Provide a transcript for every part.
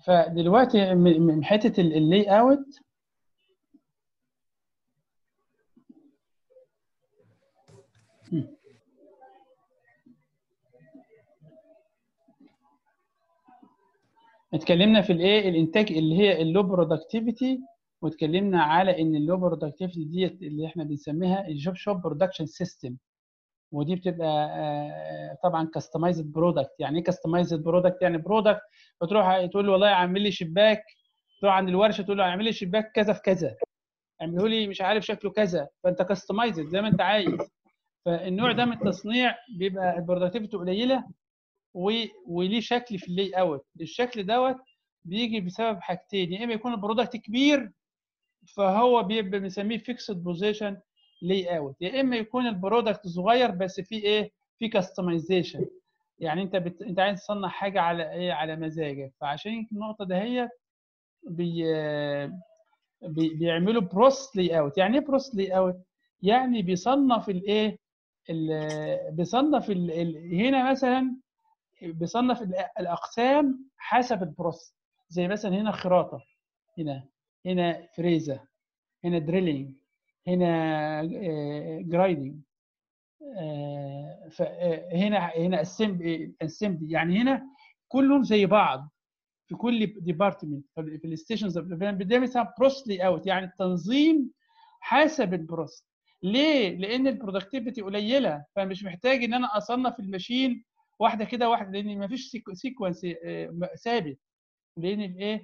فدلوقتي من من حته اللي اوت اتكلمنا في الايه الانتاج اللي هي اللو برودكتيفيتي واتكلمنا على ان اللو برودكتيفيتي ديت اللي احنا بنسميها الجوب شوب برودكشن سيستم ودي بتبقى آه، طبعا كاستمايزد برودكت يعني ايه كاستمايزد برودكت يعني برودكت بتروح تقول له والله اعمل لي شباك تروح عند الورشه تقول له اعمل لي شباك كذا في كذا اعمله لي مش عارف شكله كذا فانت كاستمايزد زي ما انت عايز فالنوع ده من التصنيع بيبقى البرودكتيفيتي قليله و... وليه شكل في اللي اوت الشكل دوت بيجي بسبب حاجتين يا اما يكون البرودكت كبير فهو بيبقى بنسميه فيكسد بوزيشن لي اوت يا اما يكون البرودكت صغير بس فيه ايه في كاستمايزيشن يعني انت بت... انت عايز تصنع حاجه على ايه على مزاجك فعشان النقطه دهيت بي... بي... بيعملوا بروس لي اوت يعني ايه بروس لي اوت يعني بيصنف الايه ال... بيصنف ال... ال... هنا مثلا بيصنف الأ- الاقسام حسب البروس زي مثلا هنا خراطه هنا هنا فريزه هنا دريلينج هنا جرايدنج هنا هنا اسمبلي يعني هنا كلهم زي بعض في كل ديبارتمنت في الستيشنز ده بيسمى بروسلي اوت يعني التنظيم حسب البروس ليه؟ لان البرودكتيفيتي قليله فمش محتاج ان انا اصنف الماشين واحده كده واحده لان ما فيش سيكونس ثابت لان الايه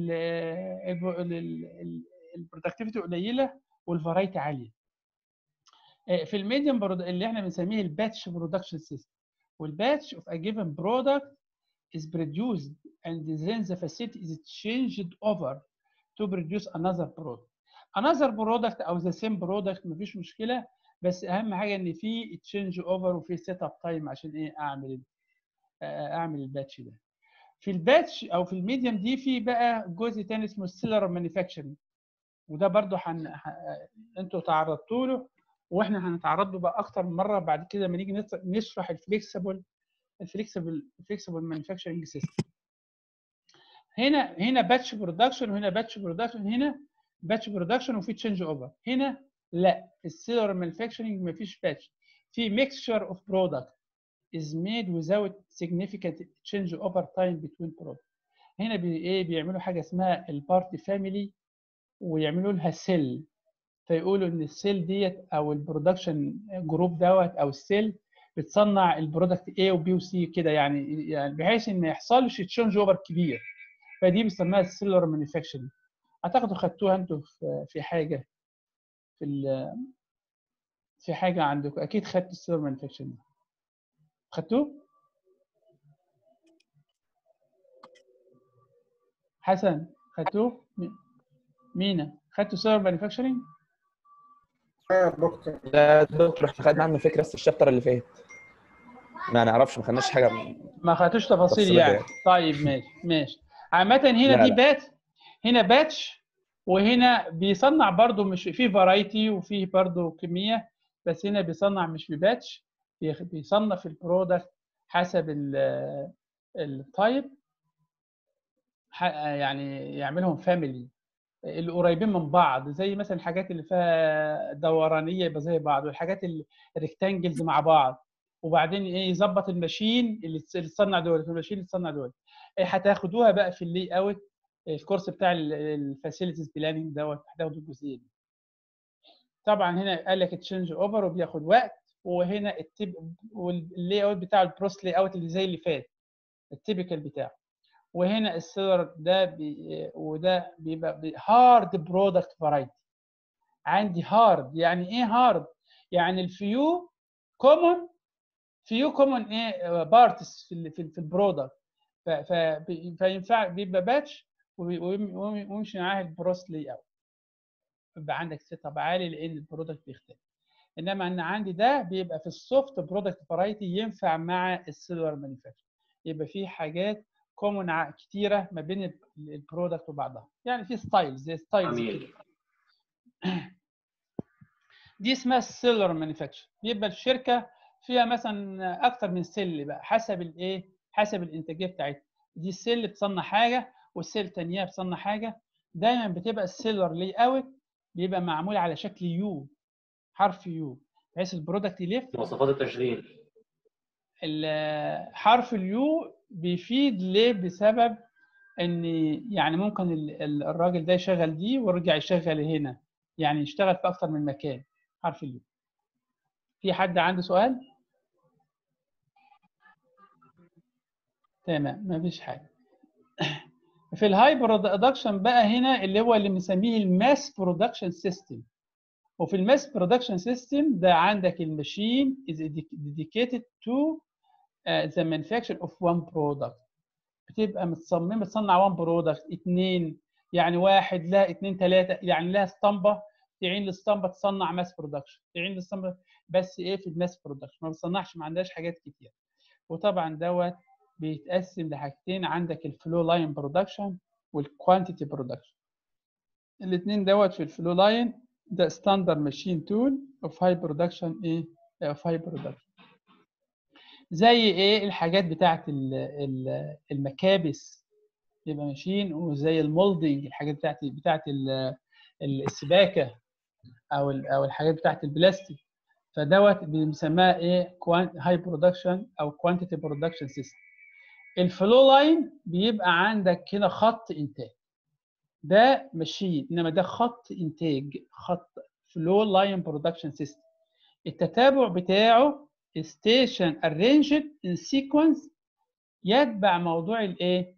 البرودكتيفيتي قليله والفرايتي عاليه آه، في الميديم برود... اللي احنا بنسميه الباتش برودكشن سيستم والباتش of a given product is produced and then the facility is changed over to produce another product another product او the same product مفيش مشكله بس اهم حاجه ان في تشينج اوفر وفي سيت اب تايم عشان ايه اعمل آه، اعمل الباتش ده في الباتش او في الميديم دي في بقى جزء تاني اسمه السيلر مانيفاكتشرنج وده برضو حن... ح... انتوا تعرضتوا له واحنا هنتعرض له بقى اكتر من مره بعد كده لما نيجي نت- نشرح الفليكسبل الفليكسبل الفليكسبل مانيفاكتشرنج سيستم هنا هنا باتش برودكشن وهنا باتش برودكشن هنا باتش برودكشن وفي تشينج اوفر هنا لا في السيلر مانيفاكتشرنج مفيش باتش في ميكستشر اوف برودكت is made without significant change over time between products هنا بي ايه بيعملوا حاجه اسمها البارتي فاميلي ويعملوا لها سيل فيقولوا ان السيل ديت او البرودكشن جروب دوت او السيل بتصنع البرودكت A وبي وسي كده يعني يعني بحيث ان ما يحصلش تشينج اوفر كبير فدي بنسميها السيلر مانيفاكتشرنج اعتقد خدتوها انتوا في في حاجه في ال- في حاجه عندكم اكيد خدتوا السيلر مانيفاكتشرنج خدتوه حسن خدتوه مي- مينا خدتوا سيلر مانيفاكتشرنج يا دكتور لا يا دكتور احنا خدنا عنه فكره في الشابتر اللي فات ما نعرفش ما خدناش حاجه ما خدتوش تفاصيل تفصيلية يعني يعني. طيب ماشي ماشي عامة هنا لا، دي لا. بات هنا باتش وهنا بيصنع برضو مش في فرايتي وفي برضو كمية بس هنا بيصنع مش بباتش بيخ- بيصنف البرودكت حسب ال- التايب ح- يعني يعملهم فاميلي القريبين من بعض زي مثلا الحاجات اللي فيها دورانيه يبقى زي بعض والحاجات الريكتانجلز مع بعض وبعدين ايه يظبط الماشين اللي تس- اللي تصنع دول الماشين اللي تصنع دول إيه هتاخدوها بقى في اللي اوت الكورس بتاع الفاسيلتيز بلاننج دوت هتاخدوا الجزئيه دي طبعا هنا قال لك تشينج اوفر وبياخد وقت وهنا التب واللي اوت بتاع البروس لي اوت اللي زي اللي فات التيبيكال بتاعه وهنا السيلر ده بي وده بيبقى هارد برودكت فرايتي عندي هارد يعني ايه هارد يعني الفيو كومون فيو كومون ايه بارتس في ال في, ال في البرودكت ف- ف- فينفع بيبقى باتش ويمشي معاه البروس لي اوت يبقى عندك سيت اب عالي لان البرودكت بيختلف انما ان عندي ده بيبقى في السوفت برودكت فرايتي ينفع مع السيلر مانيفاكتشر يبقى في حاجات كومون كتيره ما بين ال- البرودكت وبعضها يعني في ستايلز زي ستايلز جميل. كده دي اسمها السيلر مانيفاكتشر بيبقى الشركه فيها مثلا اكتر من سيل بقى حسب الايه حسب الانتاجيه بتاعتها دي السيل بتصنع حاجه والسيل التانية بتصنع حاجه دايما بتبقى السيلر لي اوت بيبقى معمول على شكل يو حرف يو بحيث البرودكت يلف مواصفات التشغيل ال- حرف اليو بيفيد ليه بسبب ان يعني ممكن ال- ال- الراجل ده يشغل دي ويرجع يشغل هنا يعني يشتغل في اكتر من مكان حرف اليو في حد عنده سؤال تمام مفيش حاجه في الهاي برودكشن بقى هنا اللي هو اللي بنسميه الماس برودكشن سيستم وفي الماس برودكشن سيستم ده عندك الماشين is dedicated to uh, the manufacture of one product بتبقى متصممه تصنع one product اثنين يعني واحد لا اثنين ثلاثه يعني لها اسطمبه تعين الاسطمبه تصنع ماس برودكشن تعين الاسطمبه بس ايه في الماس برودكشن ما بتصنعش ما عندهاش حاجات كتير وطبعا دوت بيتقسم لحاجتين عندك الفلو لاين برودكشن والكوانتيتي برودكشن الاثنين دوت في الفلو لاين ده ستاندرد ماشين تول اوف هاي برودكشن ايه اوف هاي برودكشن زي ايه الحاجات بتاعت ال- ال- المكابس يبقى ماشين وزي المولدنج الحاجات بتاعت بتاعت ال- السباكه او ال- او الحاجات بتاعت البلاستيك فدوت بنسميها ايه هاي برودكشن او كوانتيتي برودكشن سيستم الفلو لاين بيبقى عندك هنا خط انتاج ده ماشين انما ده خط انتاج خط فلو لاين برودكشن سيستم التتابع بتاعه ستيشن arranged in sequence يتبع موضوع الايه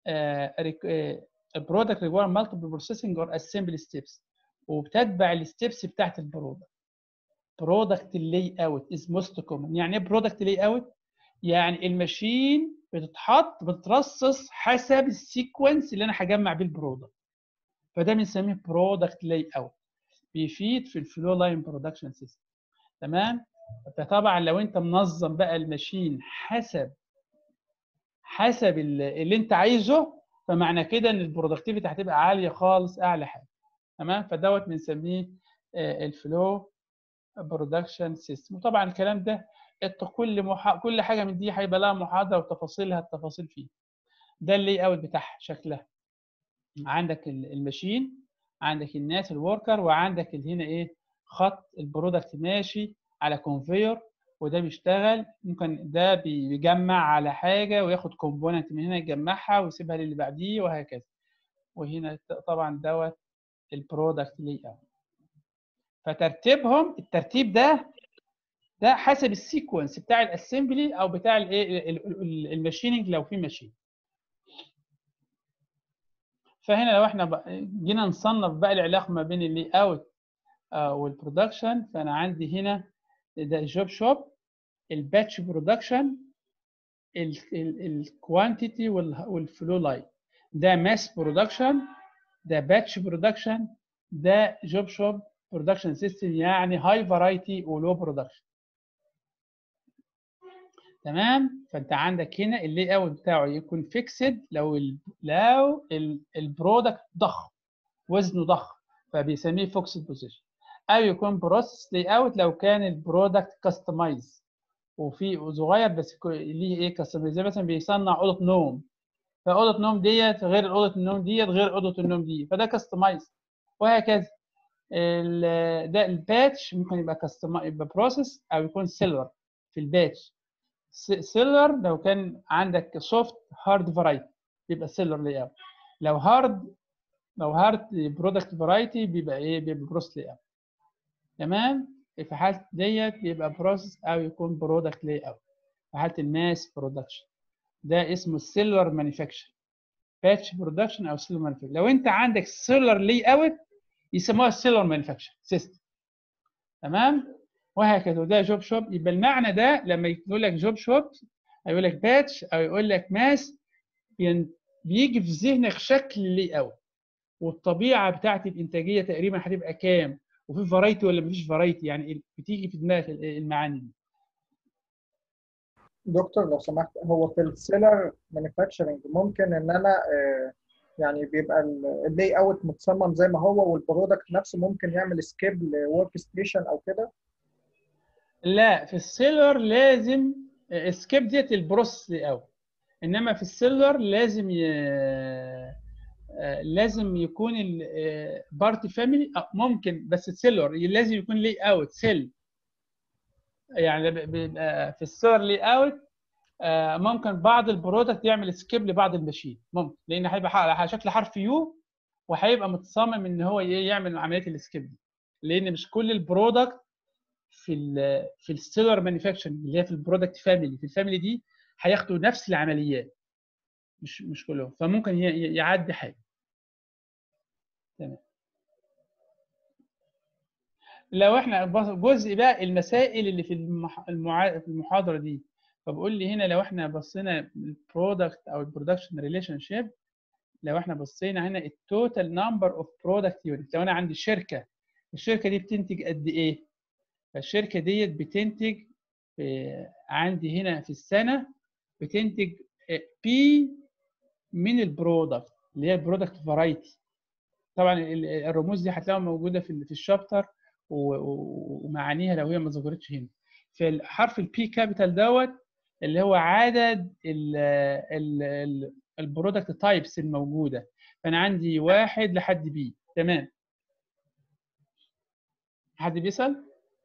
البرودكت ريكوير مالتيبل بروسيسنج اور اسمبلي ستيبس وبتتبع الستيبس بتاعت البرودكت برودكت اللي اوت از موست كومن يعني ايه برودكت لي اوت يعني الماشين بتتحط بتترصص حسب السيكونس اللي انا هجمع بيه البرودكت فده بنسميه برودكت لاي اوت بيفيد في الفلو لاين برودكشن سيستم تمام فطبعا لو انت منظم بقى الماشين حسب حسب ال- اللي انت عايزه فمعنى كده ان البرودكتيفيتي هتبقى عاليه خالص اعلى حاجه تمام فدوت بنسميه آه، الفلو برودكشن سيستم وطبعا الكلام ده الت- كل محا... كل حاجه من دي هيبقى لها محاضره وتفاصيلها التفاصيل فيه ده اللي اوت بتاعها شكلها عندك ال- الماشين عندك الناس الوركر وعندك ال- هنا ايه خط البرودكت ماشي على كونفير وده بيشتغل ممكن ده بيجمع على حاجه وياخد كومبوننت من هنا يجمعها ويسيبها للي بعديه وهكذا وهنا ت- طبعا دوت البرودكت لي اوت فترتيبهم الترتيب ده ده حسب السيكونس بتاع الاسمبلي او بتاع الايه الماشيننج لو في ماشين فهنا لو احنا بقى- جينا نصنف بقى العلاقه ما بين اللي اوت والبرودكشن فانا عندي هنا ده الجوب شوب الباتش برودكشن الكوانتيتي والفلو لاين ده ماس برودكشن ده باتش برودكشن ده جوب شوب برودكشن سيستم يعني هاي فرايتي ولو برودكشن تمام فانت عندك هنا اللي اوت بتاعه يكون فيكسد لو ال لو البرودكت ضخم وزنه ضخم فبيسميه فوكسد بوزيشن او يكون بروسيس لي اوت لو كان البرودكت كاستمايز وفي صغير بس يكون ليه ايه كاستمايز زي مثلا بيصنع اوضه نوم فاوضه النوم ديت غير اوضه النوم ديت غير اوضه النوم دي فده كاستمايز وهكذا ال- ده الباتش ممكن يبقى كاستم يبقى بروسيس او يكون سيلر في الباتش سيلر لو كان عندك سوفت هارد فرايتي يبقى سيلر لي اوت لو هارد لو هارد برودكت فرايتي بيبقى ايه بيبقى بروس لي اوت تمام في حاله ديت بيبقى بروسيس او يكون برودكت لي اوت في حاله الماس برودكشن ده اسمه السيلر مانيفاكتشر باتش برودكشن او سيلر مانيفاكتشر لو انت عندك سيلر لي اوت يسموها السيلر مانيفاكتشر سيستم تمام وهكذا وده جوب شوب يبقى المعنى ده لما يقول لك جوب شوب هيقول لك باتش او يقول لك ماس بين- بيجي في ذهنك شكل لي اوت والطبيعه بتاعت الانتاجيه تقريبا هتبقى كام وفي فرايتي ولا مفيش فرايتي يعني بتيجي في دماغك المعاني دي دكتور لو سمحت هو في السيلر مانيفاكتشرنج ممكن ان انا آه، يعني بيبقى اللاي اوت متصمم زي ما هو والبرودكت نفسه ممكن يعمل سكيب لورك ستيشن او كده لا في السيلر لازم سكيب ديت البروس لي اوت انما في السيلر لازم ي... لازم يكون البارتي فاميلي ممكن بس السيلر لازم يكون لي اوت سيل يعني بيبقى في السيلر لي اوت ممكن بعض البرودكت يعمل سكيب لبعض الماشين ممكن لان هيبقى على شكل حرف يو وهيبقى متصمم ان هو يعمل عمليه السكيب دي لان مش كل البرودكت في ال في السيلر مانيفاكتشرنج اللي هي في البرودكت فاميلي في الفاميلي دي هياخدوا نفس العمليات مش مش كلهم فممكن يعدي حاجه تمام لو احنا جزء بقى المسائل اللي في المع... في المحاضره دي فبقول لي هنا لو احنا بصينا البرودكت او البرودكشن ريليشن شيب لو احنا بصينا هنا التوتال نمبر اوف برودكت يونت لو انا عندي شركه الشركه دي بتنتج قد ايه فالشركه ديت بتنتج عندي هنا في السنه بتنتج بي من البرودكت اللي هي البرودكت فرايتي طبعا الرموز دي هتلاقيها موجوده في في الشابتر ومعانيها لو هي ما ذكرتش هنا في حرف البي كابيتال دوت اللي هو عدد البرودكت تايبس الموجوده فانا عندي واحد لحد بي تمام حد بيسال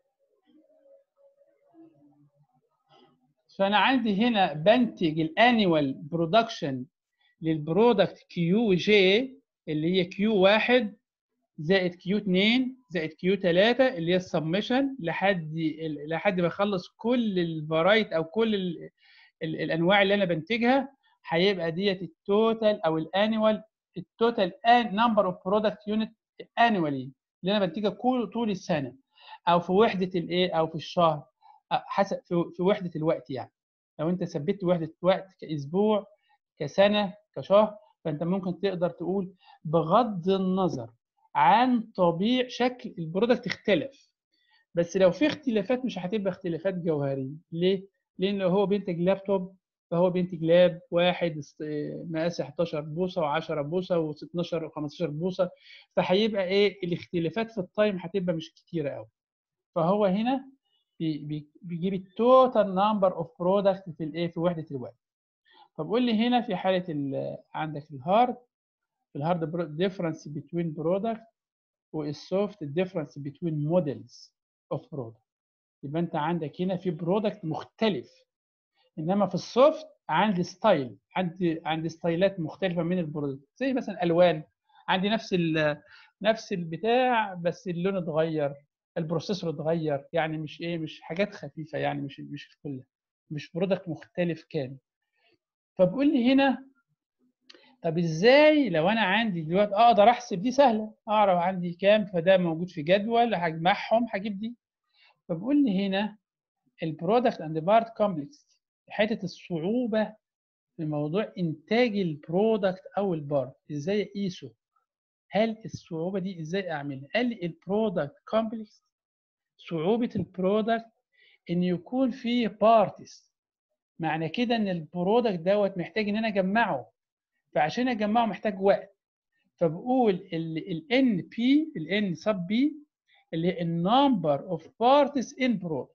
فانا عندي هنا بنتج الانيوال برودكشن للبرودكت كيو جي اللي هي كيو واحد زائد كيو 2 زائد كيو 3 اللي هي السبمشن لحد لحد ما اخلص كل الفرايت او كل ال ال الانواع اللي انا بنتجها هيبقى ديت التوتال او الانيوال التوتال نمبر اوف برودكت يونت انيوالي اللي انا بنتجها كل طول السنه او في وحده الايه او في الشهر حسب في, في وحده الوقت يعني لو انت ثبت وحده وقت كاسبوع كسنه كشهر فانت ممكن تقدر تقول بغض النظر عن طبيعة شكل البرودكت اختلف بس لو في اختلافات مش هتبقى اختلافات جوهرية ليه؟ لأن لو هو بينتج لابتوب فهو بينتج لاب واحد مقاس 11 بوصة و10 بوصة و12 و15 بوصة فهيبقى ايه الاختلافات في التايم هتبقى مش كتيرة قوي فهو هنا بيجيب التوتال نمبر اوف برودكت في الايه في وحدة الوقت فبقول لي هنا في حالة عندك الهارد الهارد difference between product والسوفت difference between models of product يبقى انت عندك هنا في برودكت مختلف انما في السوفت عندي ستايل عندي عندي ستايلات مختلفه من البرودكت زي مثلا الوان عندي نفس ال نفس البتاع بس اللون اتغير البروسيسور اتغير يعني مش ايه مش حاجات خفيفه يعني مش مش كلها مش برودكت مختلف كامل فبقول لي هنا طب ازاي لو انا عندي دلوقتي اقدر احسب دي سهله اعرف عندي كام فده موجود في جدول هجمعهم هجيب دي فبقول لي هنا البرودكت اند بارت كومبلكس حته الصعوبه في موضوع انتاج البرودكت او البارت ازاي اقيسه هل الصعوبه دي ازاي اعملها قال لي البرودكت كومبلكس صعوبه البرودكت ان يكون فيه بارتس معنى كده ان البرودكت دوت محتاج ان انا اجمعه فعشان اجمعه محتاج وقت فبقول ال ان بي ال ان سب بي اللي هي النمبر اوف بارتس ان برو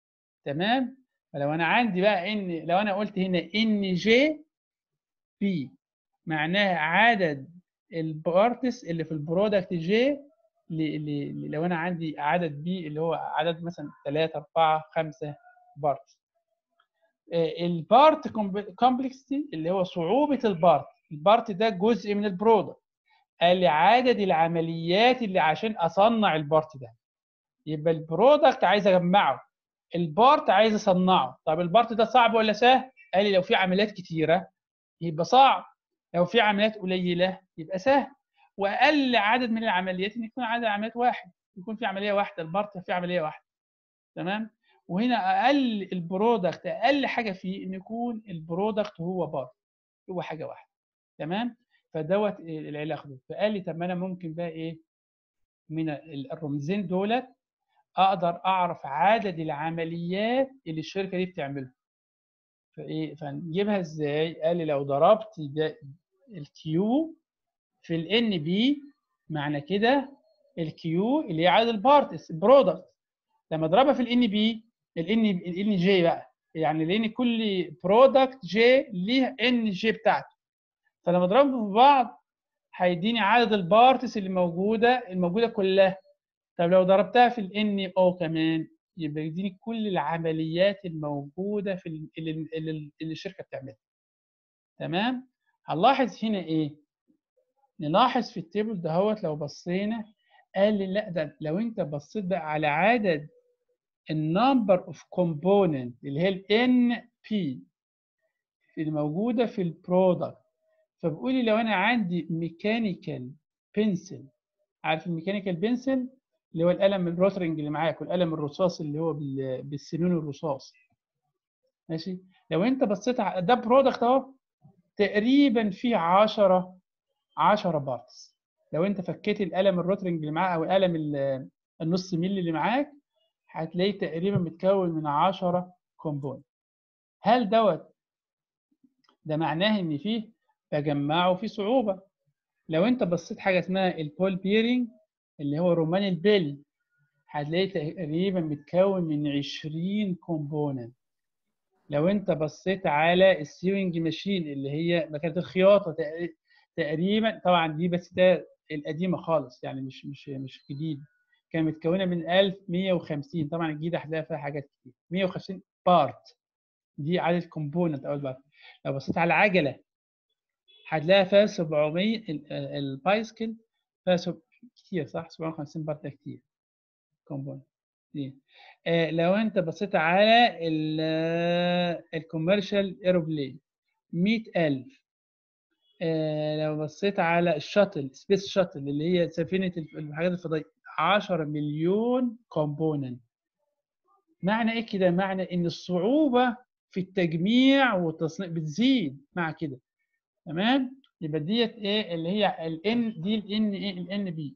تمام فلو انا عندي بقى ان لو انا قلت هنا ان جي بي معناها عدد البارتس اللي في البرودكت جي لو انا عندي عدد بي اللي هو عدد مثلا 3 4 5 بارتس البارت كومبلكسيتي اللي هو صعوبه البارت البارت ده جزء من البرودكت قال لي عدد العمليات اللي عشان اصنع البارت ده يبقى البرودكت عايز اجمعه البارت عايز اصنعه طب البارت ده صعب ولا سهل قال لي لو في عمليات كتيره يبقى صعب لو في عمليات قليله يبقى سهل واقل عدد من العمليات ان يكون عدد العمليات واحد يكون في عمليه واحده البارت في عمليه واحده تمام وهنا اقل البرودكت اقل حاجه فيه ان يكون البرودكت هو بارت هو حاجه واحده تمام فدوت العلاقه دول فقال لي طب ما انا ممكن بقى ايه من الرمزين دولت اقدر اعرف عدد العمليات اللي الشركه دي بتعملها فايه فنجيبها ازاي قال لي لو ضربت الكيو في الان بي معنى كده الكيو اللي هي عدد البارتس البرودكت لما اضربها في الان بي الان الان جي بقى يعني لان كل برودكت جي ليه ان جي بتاعته فلما اضربهم في بعض هيديني عدد البارتس اللي موجوده الموجوده كلها طب لو ضربتها في الان او كمان يبقى يديني كل العمليات الموجوده في ال- اللي, اللي, اللي الشركه بتعملها تمام هنلاحظ هنا ايه نلاحظ في التيبل دهوت لو بصينا قال لي لا ده لو انت بصيت بقى على عدد النمبر اوف كومبوننت اللي هي الان بي اللي موجوده في البرودكت فبقول لي لو انا عندي ميكانيكال بنسل عارف الميكانيكال بنسل اللي هو القلم الروترنج اللي معاك والقلم الرصاص اللي هو بال- بالسنون الرصاص ماشي لو انت بصيت على ده برودكت اهو تقريبا فيه 10 10 بارتس لو انت فكيت القلم الروترنج اللي معاه او القلم ال- النص مللي اللي معاك هتلاقيه تقريبا متكون من 10 كومبوننت هل دوت ده معناه ان فيه تجمعه في صعوبه لو انت بصيت حاجه اسمها البول بيرنج اللي هو رومان البيلي هتلاقيه تقريبا متكون من 20 كومبوننت لو انت بصيت على السيوينج ماشين اللي هي مكانه الخياطه تق- تقريبا طبعا دي بس ده القديمه خالص يعني مش مش مش جديد كانت متكونه من 1150 طبعا الجديده هتلاقي فيها حاجات كتير 150 بارت دي عدد كومبوننت اول بارت لو بصيت على العجله هتلاقي فيها 700 ال- ال- البايسكل فيها سب- كتير صح 750 بارت ده كتير كومبوننت دي آه، لو انت بصيت على الكوميرشال ايروبلين 100000 آه، لو بصيت على الشاتل سبيس شاتل اللي هي سفينه الف- الحاجات الفضائيه 10 مليون كومبوننت معنى ايه كده معنى ان الصعوبه في التجميع والتصنيع بتزيد مع كده تمام يبقى ديت ايه اللي هي الان دي الان ايه الان بي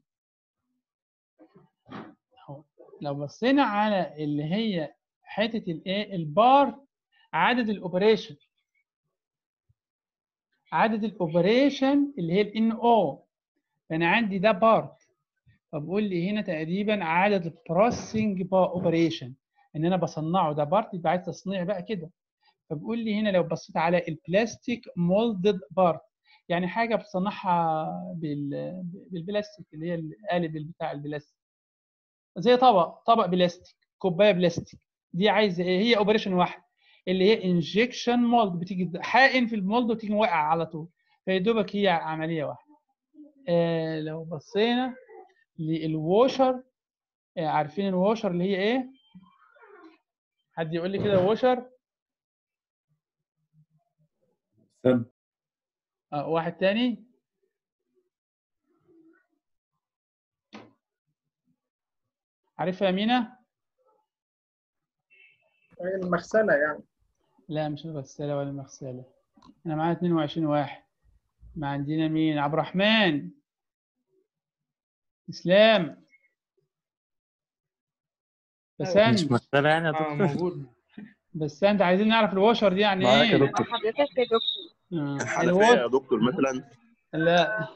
لو بصينا على اللي هي حته الايه البار عدد الاوبريشن عدد الاوبريشن اللي هي الان او فانا عندي ده بارت فبقول لي هنا تقريبا عدد البروسيسنج اوبريشن ان انا بصنعه ده بارت يبقى عايز تصنيع بقى كده فبقول لي هنا لو بصيت على البلاستيك مولدد بارت يعني حاجه بتصنعها بال- بالبلاستيك اللي هي القالب بتاع البلاستيك زي طبق طبق بلاستيك كوبايه بلاستيك دي عايزه ايه هي اوبريشن واحد اللي هي انجكشن مولد بتيجي حائن في المولد وتيجي واقع على طول فيا دوبك هي عمليه واحده آه لو بصينا للووشر آه عارفين الووشر اللي هي ايه حد يقول لي كده ووشر سب آه واحد تاني عارفها يا مينا المغسله يعني لا مش الغسالة ولا المغسلة أنا معايا 22 واحد ما عندنا مين عبد الرحمن إسلام بس مش أنت مغسلة يعني يا آه دكتور موجود بس أنت عايزين نعرف الوشر دي يعني معاك يا إيه دكتور حضرتك يا دكتور آه، حنفيه يا الوت دكتور مثلا لا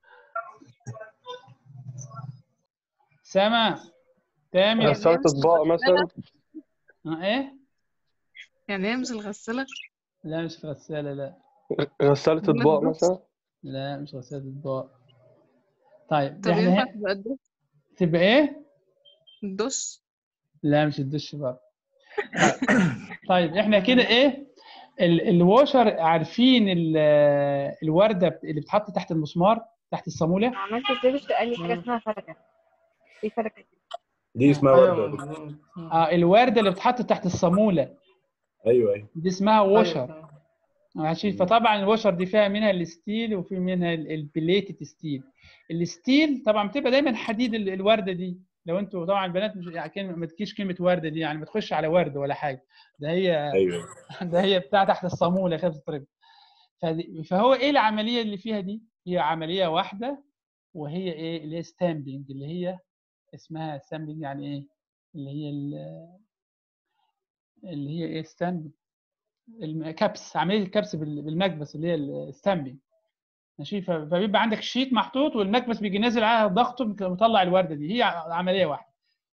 سما تامر غسالة اطباق مثلا آه، إيه يعني هي مش الغسالة لا مش غسالة لا غسالة اطباق مثلا لا مش غسالة أطباق طيب طب إحنا ينفع ه- تبقى الدش تبقى إيه؟ الدش لا مش الدش بقى طيب احنا كده ايه ال- الواشر عارفين ال- الورده اللي بتتحط تحت المسمار تحت الصاموله عملت سيرش قال لي حاجه اسمها فلكه في فلكه دي اسمها ورده يا دكتور. اه الورده اللي بتتحط تحت الصاموله ايوه ايوه دي اسمها واشر ماشي فطبعا الواشر دي فيها منها الستيل وفي منها ال- البليتد ستيل الستيل طبعا بتبقى دايما حديد ال- الورده دي لو انتوا طبعا البنات مش يعني كلمة- ما تجيش كلمه ورده دي يعني ما تخش على ورد ولا حاجه ده هي ايوه ده هي بتاع تحت الصاموله كده بتتضرب فدي- فهو ايه العمليه اللي فيها دي؟ هي عمليه واحده وهي ايه؟ اللي هي ستامبنج اللي هي اسمها ستامبنج يعني ايه؟ اللي هي ال- اللي هي ايه ستامبنج الكبس عمليه الكبس بال- بالمكبس اللي هي الستامبنج ماشي ف- فبيبقى عندك شيت محطوط والمكبس بيجي نازل على ضغطه مطلع الورده دي هي ع- عمليه واحده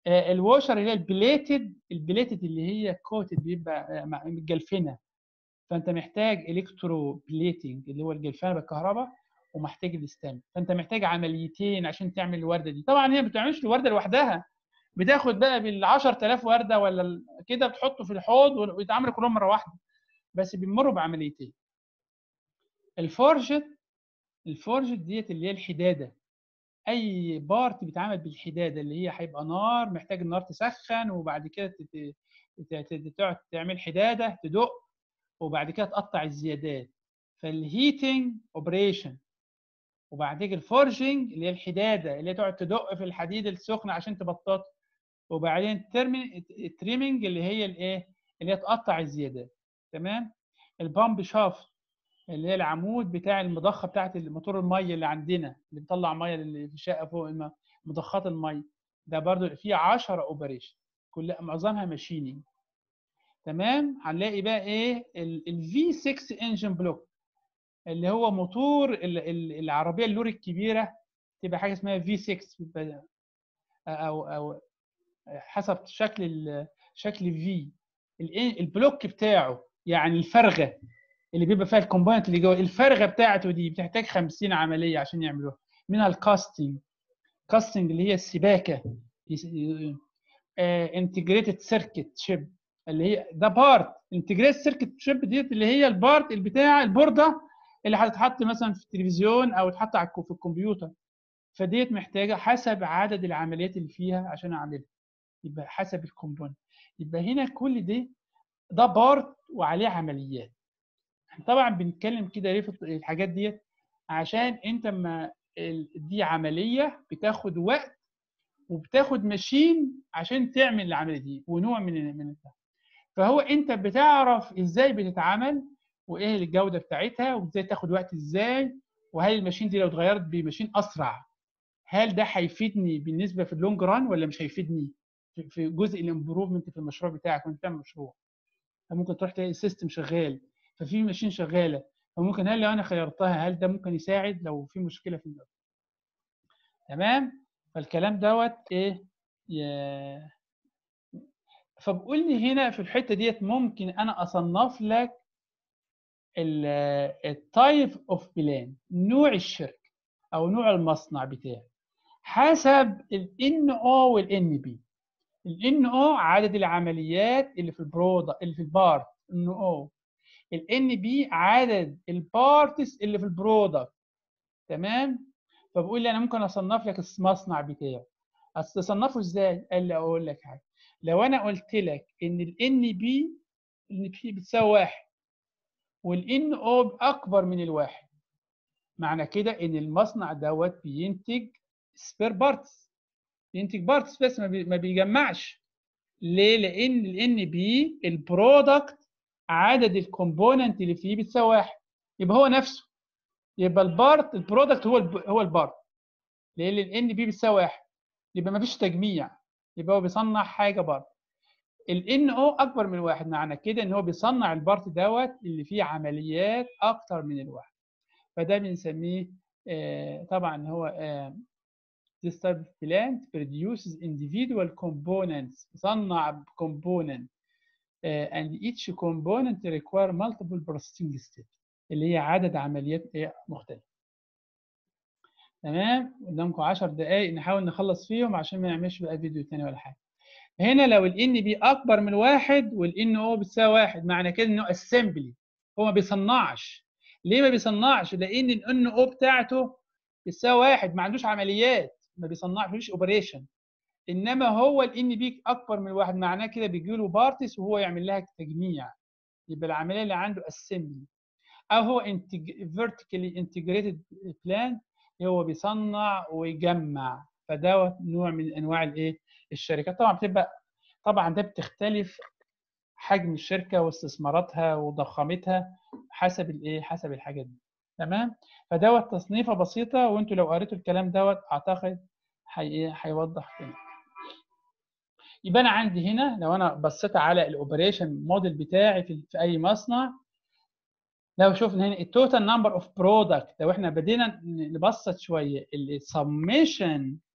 آه، الواشر اللي هي البليتد البليتد اللي هي كوتد بيبقى آه، مع- متجلفنه فانت محتاج الكترو بليتنج اللي هو الجلفانه بالكهرباء ومحتاج الستام فانت محتاج عمليتين عشان تعمل الورده دي طبعا هي ما بتعملش الورده لوحدها بتاخد بقى بال 10000 ورده ولا ال- كده بتحطه في الحوض ويتعملوا كلهم مره واحده بس بيمروا بعمليتين الفورجت الفورجت ديت اللي هي الحداده اي بارت بيتعمل بالحداده اللي هي هيبقى نار محتاج النار تسخن وبعد كده تت- تت- تت- تقعد تعمل حداده تدق وبعد كده تقطع الزيادات فالهيتنج اوبريشن وبعد كده الفورجنج اللي هي الحداده اللي هي تقعد تدق في الحديد السخن عشان تبططه وبعدين التريمنج اللي هي الايه اللي هي تقطع الزيادات تمام البامب شافت اللي هي العمود بتاع المضخه بتاعت الموتور الميه اللي عندنا اللي بيطلع ميه اللي في الشقه فوق الم- مضخات الميه ده برضو فيه 10 اوبريشن كل معظمها ماشينينج تمام هنلاقي بقى ايه الفي 6 انجن بلوك اللي هو موتور ال- ال- العربيه اللوري الكبيره تبقى حاجه اسمها في 6 او او حسب شكل ال- شكل في البلوك بتاعه يعني الفرغه اللي بيبقى فيها الكومبوننت اللي جوه الفرغه بتاعته دي بتحتاج 50 عمليه عشان يعملوها منها الكاستنج كاستنج اللي هي السباكه انتجريتد سيركت شيب اللي هي ده بارت انتجريتد سيركت شيب ديت اللي هي البارت اللي بتاع البورده اللي هتتحط مثلا في التلفزيون او تحط على الكو- في الكمبيوتر فديت محتاجه حسب عدد العمليات اللي فيها عشان اعملها يبقى حسب الكومبوننت يبقى هنا كل دي ده بارت وعليه عمليات طبعا بنتكلم كده ليه في الط- الحاجات ديت عشان انت ما ال- دي عمليه بتاخد وقت وبتاخد ماشين عشان تعمل العمليه دي ونوع من من البتاع. فهو انت بتعرف ازاي بتتعمل وايه الجوده بتاعتها وازاي تاخد وقت ازاي وهل الماشين دي لو اتغيرت بماشين اسرع هل ده هيفيدني بالنسبه في اللونج ران ولا مش هيفيدني في- في جزء الامبروفمنت في المشروع بتاعك وانت بتعمل مشروع فممكن تروح تلاقي السيستم شغال ففي ماشين شغاله فممكن هل لو انا خيرتها هل ده ممكن يساعد لو في مشكله في الجوده تمام فالكلام دوت ايه ي- فبقول لي هنا في الحته ديت ممكن انا اصنف لك التايب اوف بلان نوع الشركه او نوع المصنع بتاعي حسب الان او والان بي الان او عدد العمليات اللي في البرودا اللي في البارت ان او الان بي عدد البارتس اللي في البرودكت تمام فبقول لي انا ممكن اصنف لك المصنع بتاعي اصنفه ازاي قال لي اقول لك حاجه لو انا قلت لك ان الان بي ان بي بتساوي واحد والان او اكبر من الواحد معنى كده ان المصنع دوت بينتج سبير بارتس بينتج بارتس بس ما, بي ما بيجمعش ليه لان الان بي البرودكت عدد الكومبوننت اللي فيه بتساوي واحد يبقى هو نفسه يبقى البارت البرودكت هو الب... هو البارت لان الان بي بتساوي واحد يبقى ما فيش تجميع يبقى هو بيصنع حاجه بارت الان او اكبر من واحد معنى كده ان هو بيصنع البارت دوت اللي فيه عمليات اكتر من الواحد فده بنسميه آه طبعا هو آه this type of plant produces individual components صنع component uh, and each component require multiple processing steps اللي هي عدد عمليات مختلفة تمام قدامكم 10 دقايق نحاول نخلص فيهم عشان ما نعملش بقى فيديو تاني ولا حاجة هنا لو الان بي اكبر من واحد والان او بتساوي واحد معنى كده انه اسمبلي هو ما بيصنعش ليه ما بيصنعش لان الان او بتاعته بتساوي واحد ما عندوش عمليات ما بيصنعش اوبريشن انما هو الان بي اكبر من واحد معناه كده بيجي له بارتس وهو يعمل لها تجميع يبقى العمليه اللي عنده اسمبلي او هو فيرتيكالي انتجريتد بلان هو بيصنع ويجمع فده نوع من انواع الايه الشركات طبعا بتبقى طبعا ده بتختلف حجم الشركه واستثماراتها وضخامتها حسب الايه حسب الحاجات دي تمام فدوت تصنيفه بسيطه وانتوا لو قريتوا الكلام دوت اعتقد هي هيوضح كده يبقى انا عندي هنا لو انا بصيت على الاوبريشن موديل بتاعي في, في اي مصنع لو شفنا هنا التوتال نمبر اوف برودكت لو احنا بدينا نبسط شويه السميشن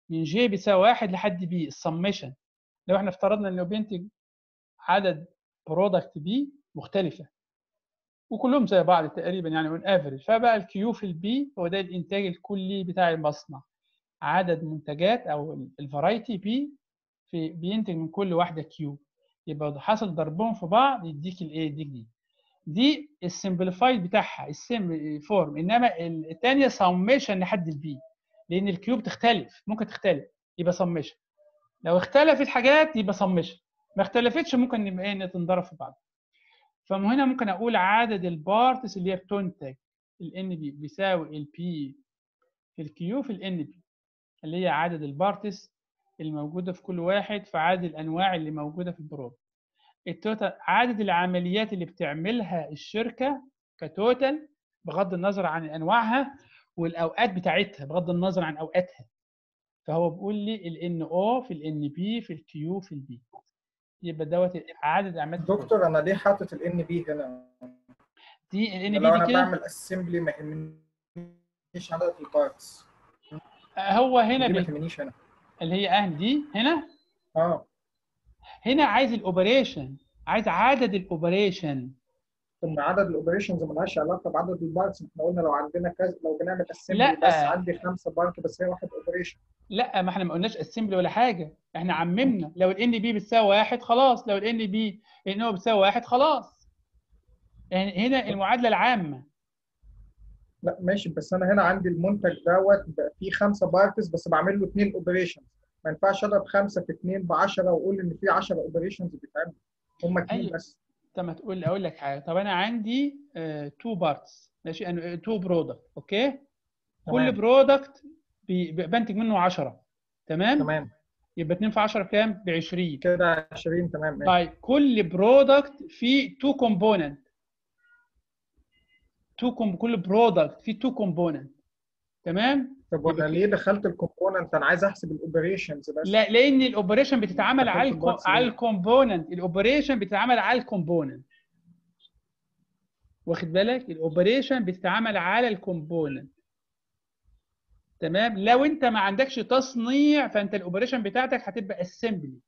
من جي بيساوي واحد لحد بي السمشن لو احنا افترضنا انه بينتج عدد برودكت بي مختلفه وكلهم زي بعض تقريبا يعني اون افريج فبقى الكيو في البي هو ده الانتاج الكلي بتاع المصنع عدد منتجات او الفرايتي بي في بينتج من كل واحده كيو يبقى حاصل ضربهم في بعض يديك الايه يديك دي دي السمبليفايد بتاعها السم فورم انما الثانيه سميشن لحد البي لان الكيو بتختلف ممكن تختلف يبقى سميشن لو اختلفت حاجات يبقى سميشن ما اختلفتش ممكن يبقى ايه تنضرب في بعض فهنا ممكن اقول عدد البارتس اللي هي بتنتج الان بي بيساوي البي في الكيو في الان بي اللي هي عدد البارتس الموجوده في كل واحد في عدد الانواع اللي موجوده في البرود التوتال عدد العمليات اللي بتعملها الشركه كتوتال بغض النظر عن انواعها والاوقات بتاعتها بغض النظر عن اوقاتها فهو بيقول لي الان او في الان بي في الكيو في البي يبقى دوت عدد اعمال دكتور انا ليه حاطط الان بي هنا؟ دي الان لو بي انا دي كده بعمل اسمبلي ما يهمنيش عدد البارتس هو هنا دي ما بال- تهمنيش هنا اللي هي اهل دي هنا اه هنا عايز الاوبريشن عايز عدد الاوبريشن ثم عدد الاوبريشنز ملهاش علاقه بعدد البارتس احنا قلنا لو عندنا كذا لو بنعمل اسمبلي لا. بس عندي خمسه بارت بس هي واحد اوبريشن لا ما احنا ما قلناش اسمبلي ولا حاجه احنا عممنا لو الان بي بتساوي واحد خلاص لو الان بي ان هو بتساوي واحد خلاص يعني هنا المعادله العامه لا ماشي بس انا هنا عندي المنتج دوت بقى فيه خمسه بارتس بس بعمل له اثنين اوبريشنز ما ينفعش اضرب خمسه في اثنين ب 10 واقول ان في 10 اوبريشنز بيتعملوا هم اثنين أيوة. بس طب ما تقول اقول لك حاجه طب انا عندي تو بارتس ماشي انا تو برودكت اوكي كل تمام. برودكت بنتج منه 10 تمام تمام يبقى 2 في 10 كام ب 20 كده 20 تمام ماشي. طيب كل برودكت فيه تو كومبوننت تو كوم كل برودكت فيه تو كومبوننت تمام طب وانا ليه دخلت الكومبوننت انا عايز احسب الاوبريشنز بس لا لان الاوبريشن بتتعمل دخلت على البارتس الكو... على ليه؟ الكومبوننت الاوبريشن بتتعمل على الكومبوننت واخد بالك الاوبريشن بتتعمل على الكومبوننت تمام لو انت ما عندكش تصنيع فانت الاوبريشن بتاعتك هتبقى اسمبلي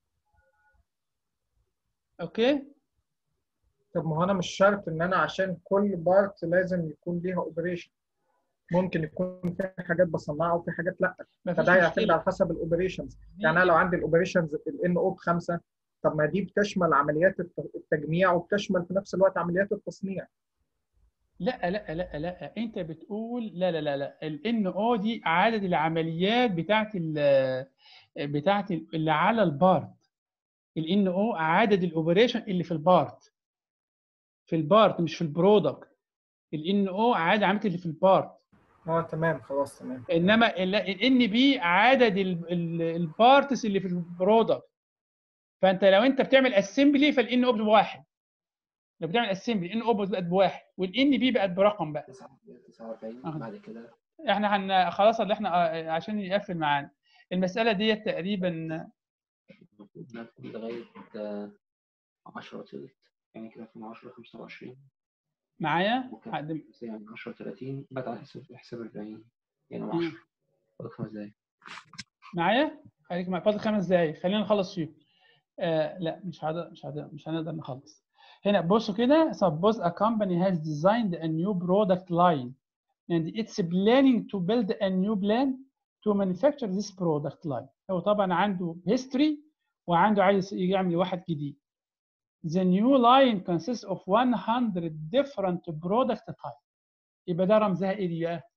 اوكي طب ما هو انا مش شرط ان انا عشان كل بارت لازم يكون ليها اوبريشن ممكن يكون في حاجات بصنعها وفي حاجات لا مفيش فده يعتمد مشكله على حسب الاوبريشنز يعني انا لو عندي الاوبريشنز الان او بخمسه طب ما دي بتشمل عمليات الت- التجميع وبتشمل في نفس الوقت عمليات التصنيع لا لا لا لا انت بتقول لا لا لا لا الان او دي عدد العمليات بتاعت ال بتاعت ال- اللي على البارت الان او عدد الاوبريشن اللي في البارت في البارت مش في البرودكت الان او عدد عمليات اللي في البارت اه تمام خلاص تمام انما الان بي عدد البارتس اللي في البرودكت فانت لو انت بتعمل اسمبلي فالان او بواحد لو بتعمل اسمبلي ان او بقت بواحد والان بي بقت برقم بقى 49 آه. بعد كده احنا هن خلاص اللي احنا آه، عشان يقفل معانا المساله ديت تقريبا المفروض ناخد لغاية آه، 10 تلت يعني كده في 10 25 معايا ممكن حد- يعني 10 30 بعد على حساب حساب 40 يعني مم. 10 فاضل خمس دقايق معايا خليك معايا فاضل خمس دقايق خلينا نخلص فيه آه لا مش هقدر مش هقدر مش هنقدر نخلص هنا بصوا كده suppose a company has designed a new product line and it's planning to build a new plan to manufacture this product line هو طبعا عنده history وعنده عايز يعمل واحد جديد The new line consists of 100 different product types يبقى ده رمزها ايه دي بقى؟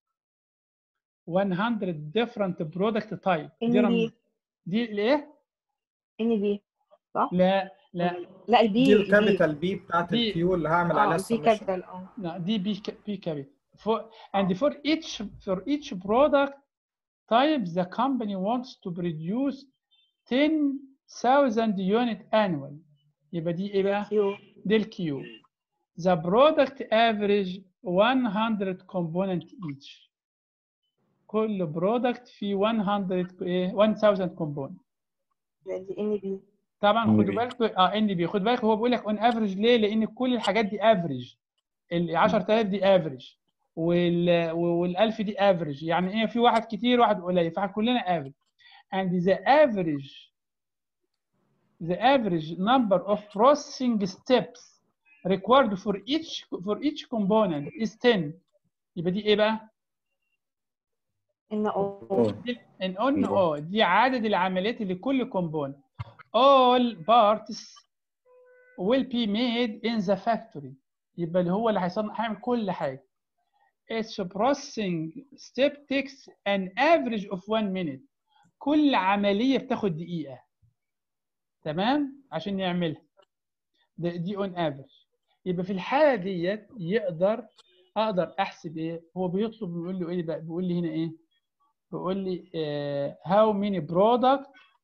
100 different product type دي ان رمز بي دي الايه؟ ان بي صح؟ لا لا لا البي دي الكابيتال بي بتاعت دي- الكيو اللي هعمل عليها اه بي السمشن كابيتال اه لا دي بي بي كابيتال for and for each for each product type the company wants to produce 10,000 unit annual يبقى دي ايه بقى؟ كيو دي الكيو the product average 100 component each كل برودكت فيه 100 ايه 1000 component دي ان بي طبعا NB. خدوا بالكم اه ان بي خد بالك هو بيقول لك اون افريج ليه؟ لان كل الحاجات دي افريج ال 10000 دي افريج وال وال 1000 دي افريج يعني ايه في واحد كتير واحد قليل فكلنا افريج and the average the average number of processing steps required for each for each component is 10 يبقى دي ايه بقى؟ ان او دي- ان قلنا اه دي عدد العمليات اللي كل كومبوننت all parts will be made in the factory يبقى اللي هو اللي هيصنع هيعمل كل حاجه each processing step takes an average of one minute كل عمليه بتاخد دقيقه تمام عشان يعملها ده- دي اون افريج يبقى في الحاله ديت يقدر اقدر احسب ايه هو بيطلب بيقول له ايه بقى بيقول لي هنا ايه بيقول لي هاو ماني برودكت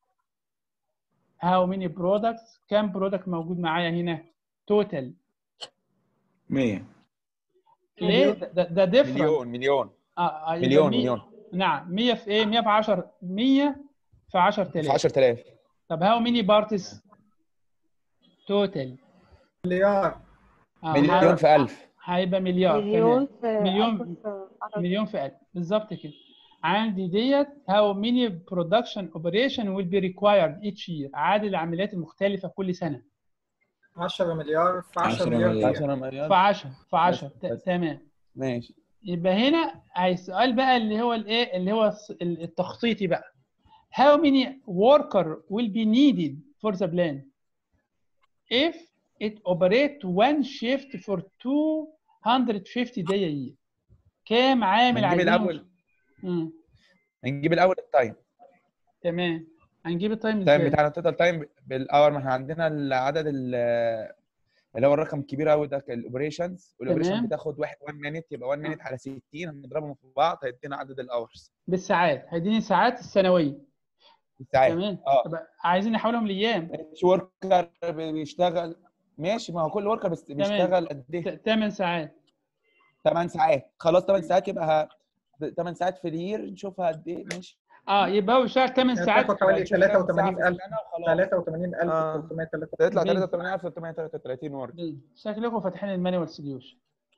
هاو ماني برودكتس كام برودكت موجود معايا هنا توتال 100 ليه ده ده ديفرنت مليون مليون آه آه، يبقى مليون مية- مليون نعم 100 في ايه 100 في 10 100 في 10000 في 10000 طب هاو ماني بارتس توتال مليار مليون في 1000 هيبقى مليار مليون تمام. في مليون- ألف في عشرة. مليون في 1000 بالظبط كده عندي ديت how many production operation will be required each year عدد العمليات المختلفة كل سنة 10 مليار في 10 10 مليار مليار. دقيقة 10 مليار في 10 في 10 بس- بس. تمام ماشي يبقى هنا السؤال بقى اللي هو الايه اللي هو الس- التخطيطي بقى how many worker will be needed for the plan if it operate one shift for 250 day a year كام عامل هنجيب عايزينهم؟ الاول مم. هنجيب الاول التايم تمام هنجيب التايم التايم ازاي؟ بتاعنا التوتال تايم بالاور ما احنا عندنا العدد ال- اللي هو الرقم الكبير قوي ده الاوبريشنز والاوبريشن تمام. بتاخد 1 مينيت يبقى 1 مينيت على 60 هنضربهم في بعض هيدينا عدد الاورز بالساعات هيديني الساعات السنويه الساعات تمام اه طب عايزين نحولهم لايام مش وركر بيشتغل ماشي ما هو كل وركر بس بيشتغل قد ايه 8 ساعات 8 ساعات خلاص 8 ساعات يبقى 8 ساعات في الير نشوفها قد ايه ماشي اه يبقى هو بيشتغل 8 يعني ساعات تاخد حوالي نشوف كام ساعة في 83000 السنة وخلاص. آه. 83333 تطلع بين- 83333 ورك شكلكم فاتحين المانيوال سوليوشن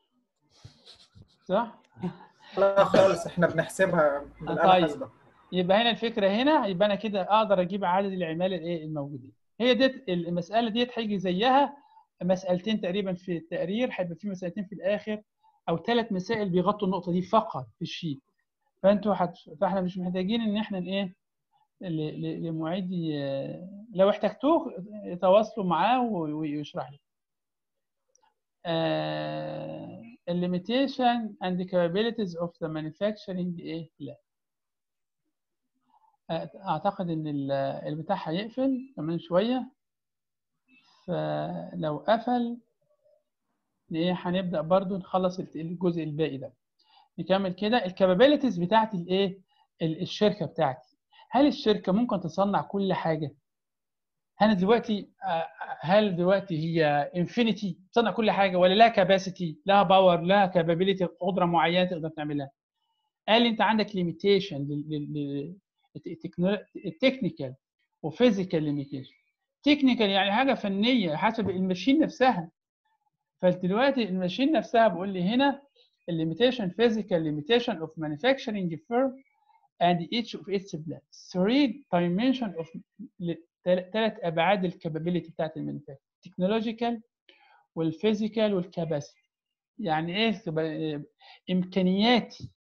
صح؟ لا خالص احنا بنحسبها بالآلة طيب. الحاسبة يبقى هنا الفكره هنا يبقى انا كده اقدر اجيب عدد العمال الايه الموجودين هي ديت المساله ديت هيجي زيها مسالتين تقريبا في التقرير هيبقى في مسالتين في الاخر او ثلاث مسائل بيغطوا النقطه دي فقط في الشيت فانتوا حت... فاحنا مش محتاجين ان احنا ايه ل- ل- لمعيد ي- لو احتجتوه تواصلوا معاه و- ويشرح لي آه... limitation and the capabilities of the manufacturing ايه لا اعتقد ان ال- البتاع هيقفل كمان شويه فلو قفل ايه هنبدا برضو نخلص الت- الجزء الباقي ده نكمل كده الكابابيلتيز بتاعت الايه ال- الشركه بتاعتي هل الشركه ممكن تصنع كل حاجه هل دلوقتي آه، هل دلوقتي هي انفينيتي تصنع كل حاجه ولا لها كاباسيتي لها باور لها كابابيلتي قدره معينه تقدر تعملها قال انت عندك ليميتيشن التكنيكال وفيزيكال ليميتيشن تكنيكال يعني حاجه فنيه حسب الماشين نفسها فدلوقتي الماشين نفسها بقول لي هنا الليميتيشن physical limitation of manufacturing firm and each of its plants three dimension of ثلاث ابعاد الكابابيلتي بتاعت المانيفاكتشر تكنولوجيكال والفيزيكال والكاباسيتي يعني ايه تبقى- امكانياتي